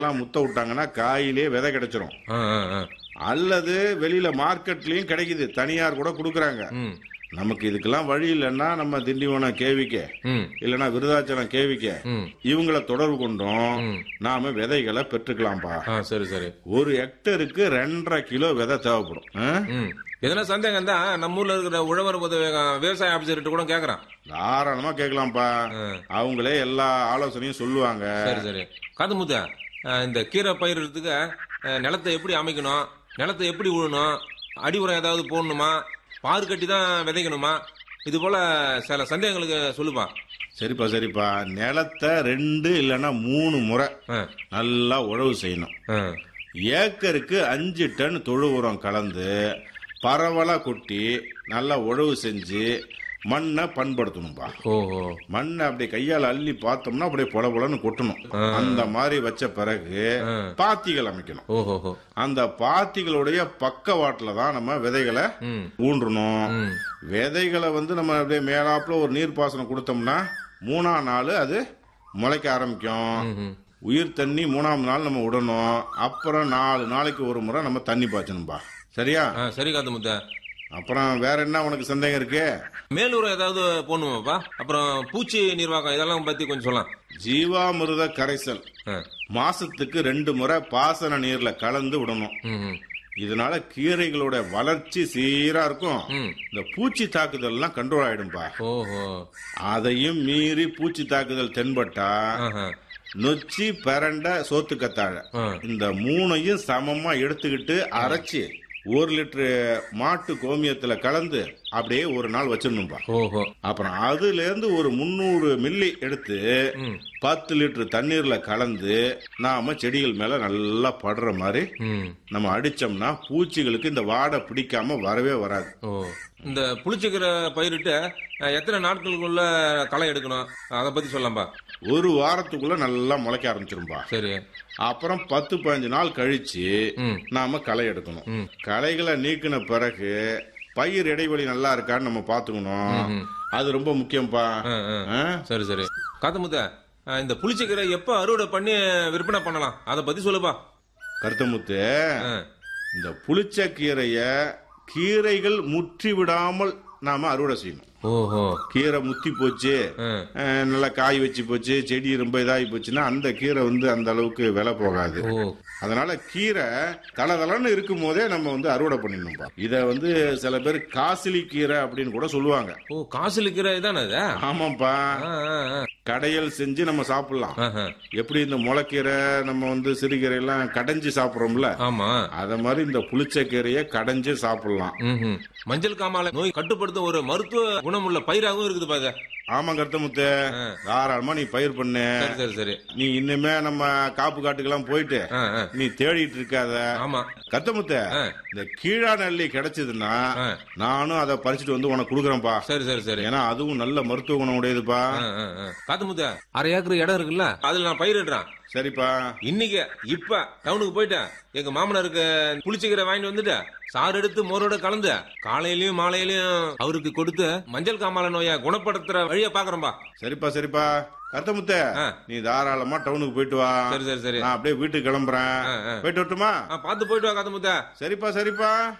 எல்லாம் முத்த விட்டாங்கன்னா காயிலே விதை கிடைச்சிரும் ஆ, ஆ, ஆ. அல்லது வெளியில மார்க்கெட்லயும் கிடைக்குது தனியார் கூட கொடுக்குறாங்க ம், நமக்கு இதுக்கெல்லாம் வழி இல்லைன்னா நம்ம திண்டிவனம் கேவிக்க ம், இல்லைன்னா விருதாச்சலம் கேவிக்க ம். இவங்கள தொடர்பு கொண்டோம் ம். நாம விதைகளை பெற்றுக்கலாம்பா ஆ, சரி சரி ஒரு ஹெக்டருக்கு ரெண்டரை கிலோ விதை தேவைப்படும் ஆ? ம் எதனா சந்தேகம் தான் நம்ம ஊர்ல இருக்கிற உழவர் உதவி விவசாய ஆபீசர்கிட்ட கூட கேக்குறான் தாராளமா கேட்கலாம்ப்பா அவங்களே எல்லா ஆலோசனையும் சொல்லுவாங்க சரி சரி காது முத்த இந்த கீரை பயிரிடுறதுக்கு அஹ், நிலத்தை எப்படி அமைக்கணும் நிலத்தை எப்படி உழணும் அடி உரம் ஏதாவது போடணுமா பாரு கட்டி தான் விதைக்கணுமா இது போல சில சந்தேகங்களுக்கு சொல்லுப்பா சரிப்பா சரிப்பா நிலத்தை ரெண்டு இல்லைன்னா மூணு முறை ஆ, நல்லா உழவு செய்யணும் ஆ. ஏக்கருக்கு அஞ்சு டன் தொழு உரம் கலந்து பரவலா கொட்டி நல்லா உழவு செஞ்சு மண்ணை பண்படுத்தணும்பா ஓஹோ மண்ணை அப்படி கையால் அள்ளி பார்த்தோம்னா அப்படியே பொல பொலன்னு கொட்டணும் அந்த மாதிரி வச்ச பிறகு பாத்திகள் அமைக்கணும் ஓஹோஹோ அந்த பாத்திகளுடைய பக்கவாட்டில் தான் நம்ம விதைகளை ம் ஊன்றணும் ம் விதைகளை வந்து நம்ம அப்படியே மேலாப்புல ஒரு நீர்ப்பாசனம் கொடுத்தோம்னா மூணாம் நாள் அது முளைக்க ஆரம்பிக்கும் ம். உயிர் தண்ணி மூணாம் நாள் நம்ம விடணும் அப்புறம் நாலு நாளைக்கு ஒரு முறை நம்ம தண்ணி பாய்ச்சணும்பா சரியா ஆ சரி காது முத்த அப்புறம் வேற என்ன உனக்கு சந்தேகம் இருக்கு மேலூரம் ஏதாவது போடணுமாப்பா அப்புறம் பூச்சி நிர்வாகம் இதெல்லாம் பத்தி கொஞ்சம் சொல்லலாம் ஜீவாமிர்த கரைசல் ஆ. மாசத்துக்கு ரெண்டு முறை பாசன நீர்ல கலந்து விடணும் ம் ம். இதனால கீரைகளோட வளர்ச்சி சீரா இருக்கும் ம் இந்த பூச்சி தாக்குதல் எல்லாம் கண்ட்ரோல் ஆயிடும்பா ஓஹோ அதையும் மீறி பூச்சி தாக்குதல் தென்பட்டா ஆஹா. நொச்சி பரண்ட சோத்துக்கத்தாழை ஆ. இந்த மூணையும் சமமா எடுத்துக்கிட்டு அரைச்சி ஒரு லிட்டரு மாட்டு கோமியத்துல கலந்து அப்படியே ஒரு நாள் வச்சிடணும்பா ஓஹோ அப்புறம் அதுல இருந்து ஒரு முந்நூறு மில்லி எடுத்து ம் பத்து லிட்டர் தண்ணீர்ல கலந்து நாம செடிகள் மேல நல்லா படுற மாதிரி ம் நம்ம அடிச்சோம்னா பூச்சிகளுக்கு இந்த வாடை பிடிக்காம வரவே வராது ஓ இந்த புளிச்சக்கீரை பயிரிட்டு அஹ், எத்தனை நாட்களுக்குள்ள களை எடுக்கணும் அதை பத்தி சொல்லலாம்பா ஒரு வாரத்துக்குள்ள நல்லா முளைக்க ஆரம்பிச்சிரும்பா சரி அப்புறம் பத்து பதினஞ்சு நாள் கழிச்சு ம் நாம களை எடுக்கணும் ம். களைகளை நீக்கின பிறகு பயிர் இடைவெளி நல்லா இருக்கான்னு நம்ம பாத்துக்கணும் ம். அது ரொம்ப முக்கியம்ப்பா ஆ, ஆ. ஆ? சரி சரி காத்தமுத்த அஹ், இந்த புளிச்சக்கீரை எப்ப அறுவடை பண்ணி விற்பனை பண்ணலாம் அதை பத்தி சொல்லுப்பா கருத்தமுத்து ஆ. இந்த புளிச்ச கீரைய கீரைகள் முற்றி விடாமல் நாம அறுவடை செய்யணும் ஓஹோ கீரை முத்தி போச்சு ஆ. அஹ், நல்லா காய் வச்சு போச்சு செடி ரொம்ப இதாகி போச்சுன்னா அந்த கீரை வந்து அந்த அளவுக்கு விலை போகாது ஓ அதனால கீரை தளதளன்னு இருக்கும் போதே நம்ம வந்து அறுவடை பண்ணிடணும்பா இத வந்து சில பேர் காசிலி கீரை அப்படின்னு கூட சொல்லுவாங்க ஓ காசுல கீரை இதானே அது ஆமாப்பா ஆ, ஆ, ஆ. கடையல் செஞ்சு நம்ம சாப்பிடலாம் ஆஹா. எப்படி இந்த முளைக்கீரை நம்ம வந்து சிறுகீரை எல்லாம் கடைஞ்சு சாப்பிடுறோம்ல ஆமா அத மாதிரி இந்த புளிச்ச கீரையை கடைஞ்சு சாப்பிடலாம் ம்ஹும். மஞ்சள் காமால நோய் கட்டுப்படுத்த ஒரு மருத்துவ குணமுள்ள பயிராகவும் இருக்குது பாருங்க ஆமா கருத்தமுத்து தாராளமா நீ பயிர் பண்ணு சரி சரி சரி நீ இன்னுமே நம்ம காப்பு காட்டுக்கெல்லாம் போயிட்டு ஆ, ஆ. நீ தேடிட்டு இருக்காத ஆமா கத்தமுத்த ஆ. இந்த கீழா நெல்லி கிடைச்சதுன்னா ஆ. நானும் அதை பறிச்சுட்டு வந்து உனக்கு கொடுக்குறேன்ப்பா சரி சரி சரி ஏன்னா அதுவும் நல்ல மருத்துவ குணம் உடையதுப்பா காத்து முத்த அரை ஏக்கர் இடம் இருக்குல்ல அதுல நான் பயிரிடுறேன் சரிப்பா இன்னைக்கு இப்ப டவுனுக்கு போயிட்டேன் எங்க மாமனாருக்கு புளிச்சக்கீரை வாங்கிட்டு வந்துட்டு சாறு எடுத்து மோரோட கலந்து காலையிலயும் மாலையிலயும் அவருக்கு கொடுத்து மஞ்சள் காமால நோயை குணப்படுத்துற வழிய பாக்குறேன்பா சரிப்பா சரிப்பா கத்தமுத்த ஆ. நீ தாராளமா டவுனுக்கு போயிட்டு வா சரி சரி சரி நான் அப்படியே வீட்டுக்கு கிளம்புறேன் ஆ, ஆ. போயிட்டு வரட்டுமா ஆ, பார்த்து போயிட்டு வா காத்து முத்த சரிப்பா சரிப்பா